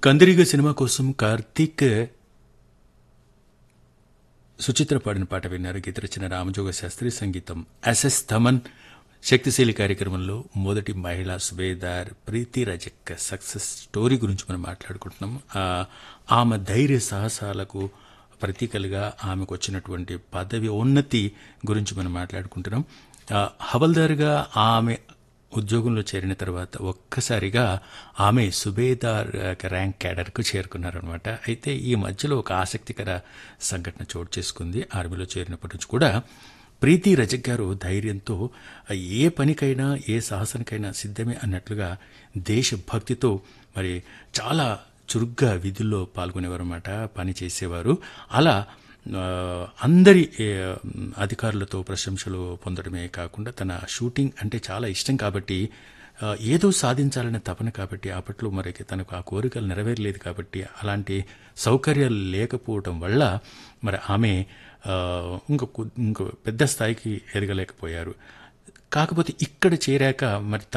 కందిరిగ cinema కోసం కార్తీక్ సుచిత్ర పాడిన పాట విన్నారు గీత రచన రామజోగ శాస్త్రి సంగీతం ఎస్ఎస్ థమన్ శక్తిశీలి కార్యక్రమంలో మొదటి మహిళా సుబేదార్ ప్రీతి రజక్ సక్సెస్ స్టోరీ గురించి మనం మాట్లాడుకుంటున్నాం ఆ, ఆమె ధైర్య సాహసాలకు ప్రతీకలుగా ఆమెకు వచ్చినటువంటి పదవి ఉన్నతి గురించి మనం మాట్లాడుకుంటున్నాం ఆ, హవల్దార్గా ఆమె ఉద్యోగంలో చేరిన తర్వాత ఒక్కసారిగా ఆమె సుబేదార్ ర్యాంక్ క్యాడర్కు చేరుకున్నారనమాట అయితే ఈ మధ్యలో ఒక ఆసక్తికర సంఘటన చోటు చేసుకుంది ఆర్మీలో చేరినప్పటి నుంచి కూడా ప్రీతి రజక్ గారు ధైర్యంతో ఏ పనికైనా ఏ సాహసానికైనా సిద్ధమే అన్నట్లుగా దేశభక్తితో మరి చాలా చురుగ్గా విధుల్లో పాల్గొనేవారు అనమాట పని చేసేవారు అలా ఆ, అందరి ఏ, అధికారులతో ప్రశంసలు పొందడమే కాకుండా తన షూటింగ్ అంటే చాలా ఇష్టం కాబట్టి ఆ, ఏదో సాధించాలనే తపన కాబట్టి అప్పట్లో మరి తనకు ఆ కోరికలు నెరవేరలేదు కాబట్టి అలాంటి సౌకర్యాలు లేకపోవడం వల్ల మరి ఆమె ఆ, ఇంకో కొ- ఇంకో పెద్ద స్థాయికి ఎదగలేకపోయారు కాకపోతే ఇక్కడ చేరాక మరి